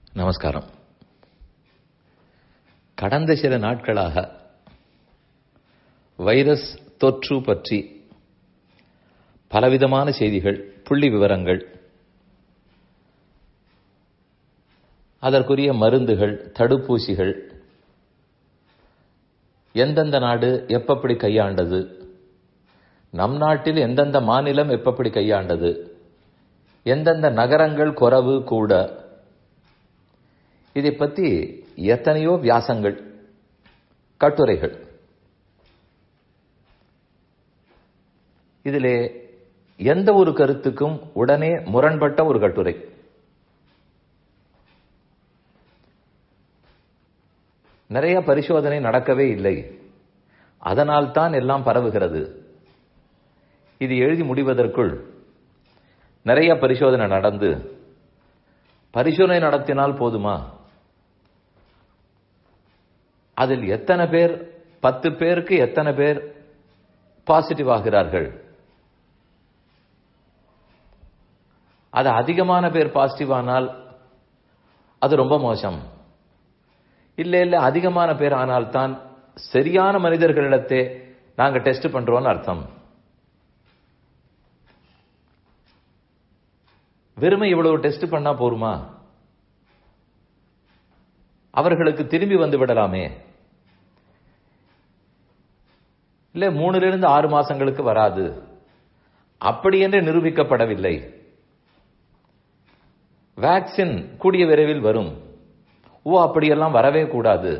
நமஸ்காரம் கடந்த சில நாட்களாக வைரஸ் தொற்று பற்றி பலவிதமான செய்திகள் புள்ளி விவரங்கள் அதற்குரிய மருந்துகள் தடுப்பூசிகள் எந்தெந்த நாடு எப்பப்படி கையாண்டது நம் நாட்டில் எந்தெந்த மாநிலம் எப்பப்படி கையாண்டது எந்தெந்த நகரங்கள் குறவு கூட இதை பற்றி எத்தனையோ வியாசங்கள் கட்டுரைகள் இதிலே எந்த ஒரு கருத்துக்கும் உடனே முரண்பட்ட ஒரு கட்டுரை நிறைய பரிசோதனை நடக்கவே இல்லை அதனால் தான் எல்லாம் பரவுகிறது இது எழுதி முடிவதற்குள் நிறைய பரிசோதனை நடந்து பரிசோதனை நடத்தினால் போதுமா அதில் எத்தனை பேர் பத்து பேருக்கு எத்தனை பேர் பாசிட்டிவ் ஆகிறார்கள் அது அதிகமான பேர் பாசிட்டிவ் ஆனால் அது ரொம்ப மோசம் இல்ல இல்ல அதிகமான பேர் ஆனால் தான் சரியான மனிதர்களிடத்தே நாங்க டெஸ்ட் பண்றோம்னு அர்த்தம் வெறுமை இவ்வளவு டெஸ்ட் பண்ணா போருமா அவர்களுக்கு திரும்பி வந்து விடலாமே இல்ல மூணுல இருந்து ஆறு மாசங்களுக்கு வராது அப்படி என்று நிரூபிக்கப்படவில்லை வேக்சின் கூடிய விரைவில் வரும் ஓ அப்படியெல்லாம் வரவே கூடாது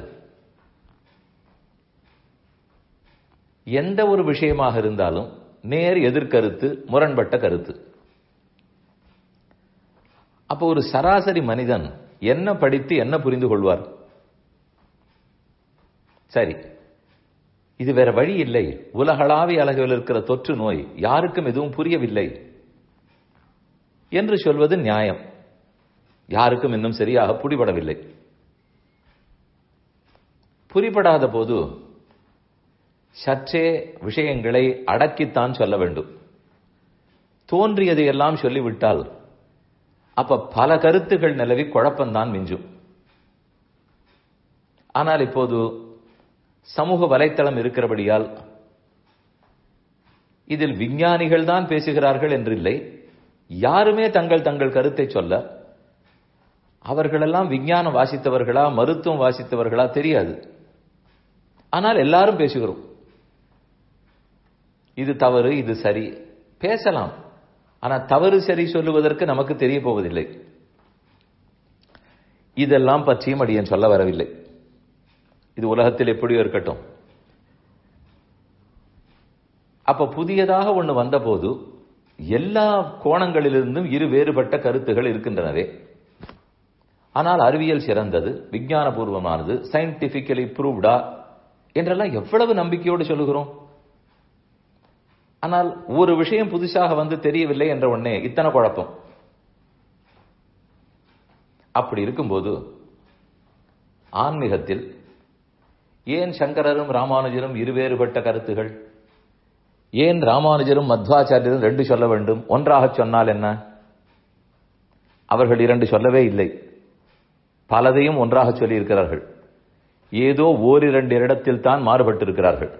எந்த ஒரு விஷயமாக இருந்தாலும் நேர் எதிர்கருத்து முரண்பட்ட கருத்து அப்போ ஒரு சராசரி மனிதன் என்ன படித்து என்ன புரிந்து கொள்வார் சரி இது வேற வழி இல்லை உலகளாவிய அளவில் இருக்கிற தொற்று நோய் யாருக்கும் எதுவும் புரியவில்லை என்று சொல்வது நியாயம் யாருக்கும் இன்னும் சரியாக புடிபடவில்லை புரிபடாத போது சற்றே விஷயங்களை அடக்கித்தான் சொல்ல வேண்டும் தோன்றியதை எல்லாம் சொல்லிவிட்டால் அப்ப பல கருத்துகள் நிலவி குழப்பம்தான் மிஞ்சும் ஆனால் இப்போது சமூக வலைத்தளம் இருக்கிறபடியால் இதில் விஞ்ஞானிகள் தான் பேசுகிறார்கள் என்றில்லை யாருமே தங்கள் தங்கள் கருத்தை சொல்ல அவர்களெல்லாம் விஞ்ஞானம் வாசித்தவர்களா மருத்துவம் வாசித்தவர்களா தெரியாது ஆனால் எல்லாரும் பேசுகிறோம் இது தவறு இது சரி பேசலாம் ஆனா தவறு சரி சொல்லுவதற்கு நமக்கு தெரிய போவதில்லை இதெல்லாம் பற்றியும் அடியன் சொல்ல வரவில்லை இது உலகத்தில் எப்படியோ இருக்கட்டும் அப்ப புதியதாக ஒண்ணு வந்தபோது எல்லா கோணங்களிலிருந்தும் இரு வேறுபட்ட கருத்துகள் இருக்கின்றனவே ஆனால் அறிவியல் சிறந்தது விஞ்ஞான பூர்வமானது சயின்டிபிக்கலி ப்ரூவ்டா என்றெல்லாம் எவ்வளவு நம்பிக்கையோடு சொல்லுகிறோம் ஆனால் ஒரு விஷயம் புதுசாக வந்து தெரியவில்லை என்ற உடனே இத்தனை குழப்பம் அப்படி இருக்கும்போது ஆன்மீகத்தில் ஏன் சங்கரரும் ராமானுஜரும் இருவேறுபட்ட கருத்துகள் ஏன் ராமானுஜரும் மத்வாச்சாரியரும் ரெண்டு சொல்ல வேண்டும் ஒன்றாக சொன்னால் என்ன அவர்கள் இரண்டு சொல்லவே இல்லை பலதையும் ஒன்றாக சொல்லியிருக்கிறார்கள் ஏதோ ஓரிரண்டு இடத்தில் தான் மாறுபட்டிருக்கிறார்கள்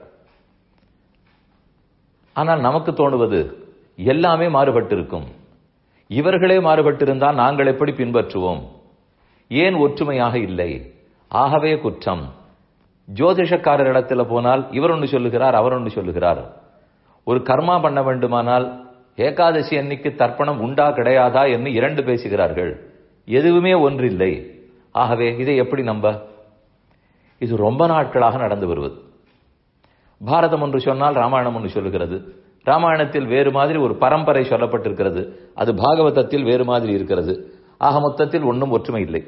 ஆனால் நமக்கு தோணுவது எல்லாமே மாறுபட்டிருக்கும் இவர்களே மாறுபட்டிருந்தால் நாங்கள் எப்படி பின்பற்றுவோம் ஏன் ஒற்றுமையாக இல்லை ஆகவே குற்றம் ஜோதிஷக்காரர் இடத்துல போனால் இவர் ஒன்று சொல்லுகிறார் அவர் ஒன்று சொல்லுகிறார் ஒரு கர்மா பண்ண வேண்டுமானால் ஏகாதசி அன்னைக்கு தர்ப்பணம் உண்டா கிடையாதா என்று இரண்டு பேசுகிறார்கள் எதுவுமே ஒன்றில்லை ஆகவே இதை எப்படி நம்ப இது ரொம்ப நாட்களாக நடந்து வருவது பாரதம் ஒன்று சொன்னால் ராமாயணம் ஒன்று சொல்லுகிறது ராமாயணத்தில் வேறு மாதிரி ஒரு பரம்பரை சொல்லப்பட்டிருக்கிறது அது பாகவதத்தில் வேறு மாதிரி இருக்கிறது ஆக மொத்தத்தில் ஒன்றும் ஒற்றுமை இல்லை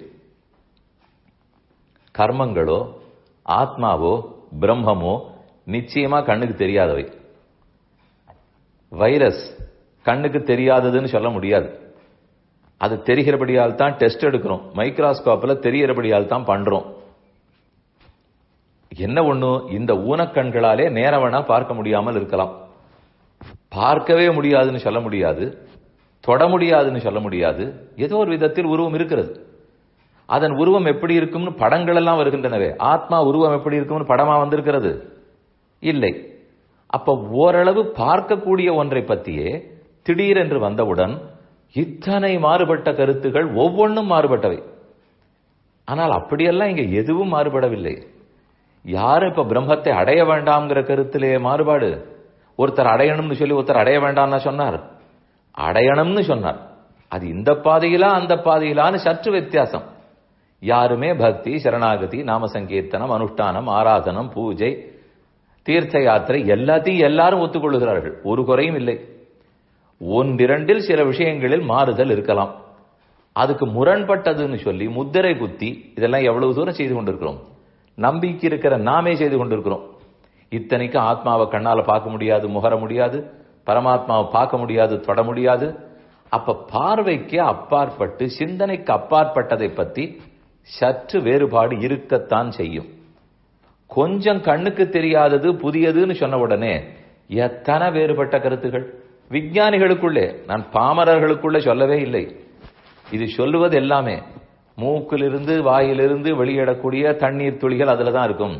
கர்மங்களோ ஆத்மாவோ பிரம்மமோ நிச்சயமா கண்ணுக்கு தெரியாதவை வைரஸ் கண்ணுக்கு தெரியாததுன்னு சொல்ல முடியாது அது தெரிகிறபடியால் தான் டெஸ்ட் எடுக்கிறோம் மைக்ராஸ்கோப்பில் தெரிகிறபடியால் தான் பண்றோம் என்ன ஒண்ணு இந்த ஊனக்கண்களாலே நேரவனா பார்க்க முடியாமல் இருக்கலாம் பார்க்கவே முடியாதுன்னு சொல்ல முடியாது தொட முடியாதுன்னு சொல்ல முடியாது ஏதோ ஒரு விதத்தில் உருவம் இருக்கிறது அதன் உருவம் எப்படி இருக்கும்னு படங்கள் எல்லாம் வருகின்றனவே ஆத்மா உருவம் எப்படி இருக்கும்னு படமா வந்திருக்கிறது இல்லை அப்ப ஓரளவு பார்க்கக்கூடிய ஒன்றை பற்றியே திடீரென்று வந்தவுடன் இத்தனை மாறுபட்ட கருத்துகள் ஒவ்வொன்றும் மாறுபட்டவை ஆனால் அப்படியெல்லாம் இங்க எதுவும் மாறுபடவில்லை யாரும் இப்ப பிரம்மத்தை அடைய வேண்டாம்ங்கிற கருத்திலே மாறுபாடு ஒருத்தர் அடையணும்னு சொல்லி ஒருத்தர் அடைய வேண்டாம்னு சொன்னார் அடையணும்னு சொன்னார் அது இந்த பாதையிலா அந்த பாதையிலான்னு சற்று வித்தியாசம் யாருமே பக்தி சரணாகதி நாம சங்கீர்த்தனம் அனுஷ்டானம் ஆராதனம் பூஜை தீர்த்த யாத்திரை எல்லாத்தையும் எல்லாரும் ஒத்துக்கொள்ளுகிறார்கள் ஒரு குறையும் இல்லை ஒன்றிரண்டில் சில விஷயங்களில் மாறுதல் இருக்கலாம் அதுக்கு முரண்பட்டதுன்னு சொல்லி முத்திரை குத்தி இதெல்லாம் எவ்வளவு தூரம் செய்து கொண்டிருக்கிறோம் நம்பிக்கை இருக்கிற நாமே செய்து கொண்டிருக்கிறோம் இத்தனைக்கு ஆத்மாவை கண்ணால பார்க்க முடியாது முகர முடியாது பரமாத்மாவை பார்க்க முடியாது தொட முடியாது அப்ப பார்வைக்கு அப்பாற்பட்டு சிந்தனைக்கு அப்பாற்பட்டதை பத்தி சற்று வேறுபாடு இருக்கத்தான் செய்யும் கொஞ்சம் கண்ணுக்கு தெரியாதது புதியதுன்னு சொன்ன உடனே எத்தனை வேறுபட்ட கருத்துகள் விஞ்ஞானிகளுக்குள்ளே நான் பாமரர்களுக்குள்ளே சொல்லவே இல்லை இது சொல்லுவது எல்லாமே மூக்கிலிருந்து வாயிலிருந்து வெளியிடக்கூடிய தண்ணீர் துளிகள் அதுல தான் இருக்கும்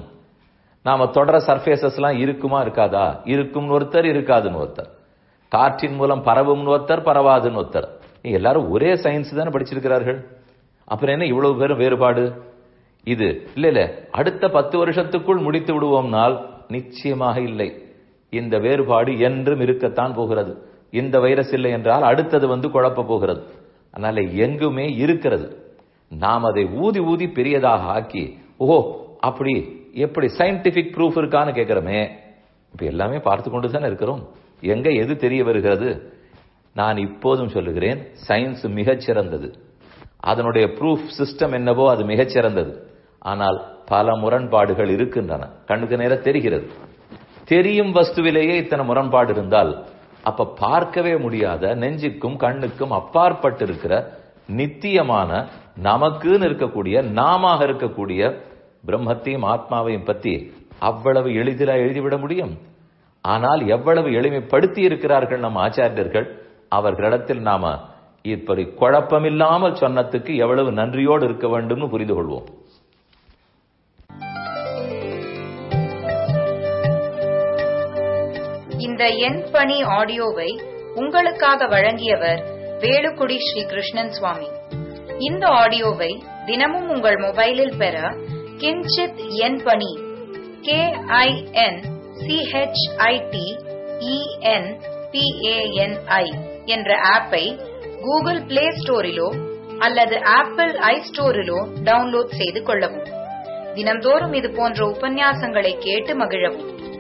நாம தொடர சர்ஃபேசஸ் எல்லாம் இருக்குமா இருக்காதா இருக்கும்னு ஒருத்தர் இருக்காதுன்னு ஒருத்தர் காற்றின் மூலம் பரவும்னு ஒருத்தர் பரவாதுன்னு ஒருத்தர் நீங்க எல்லாரும் ஒரே சயின்ஸ் தானே படிச்சிருக்கிறார்கள் அப்புறம் என்ன இவ்வளவு பேரும் வேறுபாடு இது இல்ல இல்ல அடுத்த பத்து வருஷத்துக்குள் முடித்து விடுவோம்னால் நிச்சயமாக இல்லை இந்த வேறுபாடு என்றும் இருக்கத்தான் போகிறது இந்த வைரஸ் இல்லை என்றால் அடுத்தது வந்து குழப்ப போகிறது அதனால எங்குமே இருக்கிறது நாம் அதை ஊதி ஊதி பெரியதாக ஆக்கி ஓஹோ அப்படி எப்படி சயின்டிபிக் ப்ரூஃப் இருக்கான்னு கேட்கிறோமே இப்ப எல்லாமே பார்த்து கொண்டு தானே இருக்கிறோம் எங்க எது தெரிய வருகிறது நான் இப்போதும் சொல்லுகிறேன் சயின்ஸ் மிகச்சிறந்தது அதனுடைய ப்ரூஃப் சிஸ்டம் என்னவோ அது மிகச்சிறந்தது ஆனால் பல முரண்பாடுகள் இருக்கின்றன கண்ணுக்கு நேர தெரிகிறது தெரியும் வஸ்துவிலேயே இத்தனை முரண்பாடு இருந்தால் அப்ப பார்க்கவே முடியாத நெஞ்சுக்கும் கண்ணுக்கும் அப்பாற்பட்டு இருக்கிற நித்தியமான நமக்குன்னு இருக்கக்கூடிய நாம இருக்கக்கூடிய பிரம்மத்தையும் ஆத்மாவையும் பத்தி அவ்வளவு எளிதிலா எழுதிவிட முடியும் ஆனால் எவ்வளவு எளிமைப்படுத்தி இருக்கிறார்கள் நம் ஆச்சாரியர்கள் அவர்களிடத்தில் நாம இப்படி குழப்பமில்லாமல் சொன்னதுக்கு எவ்வளவு நன்றியோடு இருக்க வேண்டும்னு புரிந்து கொள்வோம் இந்த எண் பணி ஆடியோவை உங்களுக்காக வழங்கியவர் வேலுக்குடி ஸ்ரீ கிருஷ்ணன் சுவாமி இந்த ஆடியோவை தினமும் உங்கள் மொபைலில் பெற கிஞ்சித் எண் பணி கே ஐ என் சிஹெச்ஐடி இஎன் பிஏஎன்ஐ என்ற ஆப்பை கூகுள் பிளே ஸ்டோரிலோ அல்லது ஆப்பிள் ஐ ஸ்டோரிலோ டவுன்லோட் செய்து கொள்ளவும் தினம்தோறும் இது போன்ற உபன்யாசங்களை கேட்டு மகிழவும்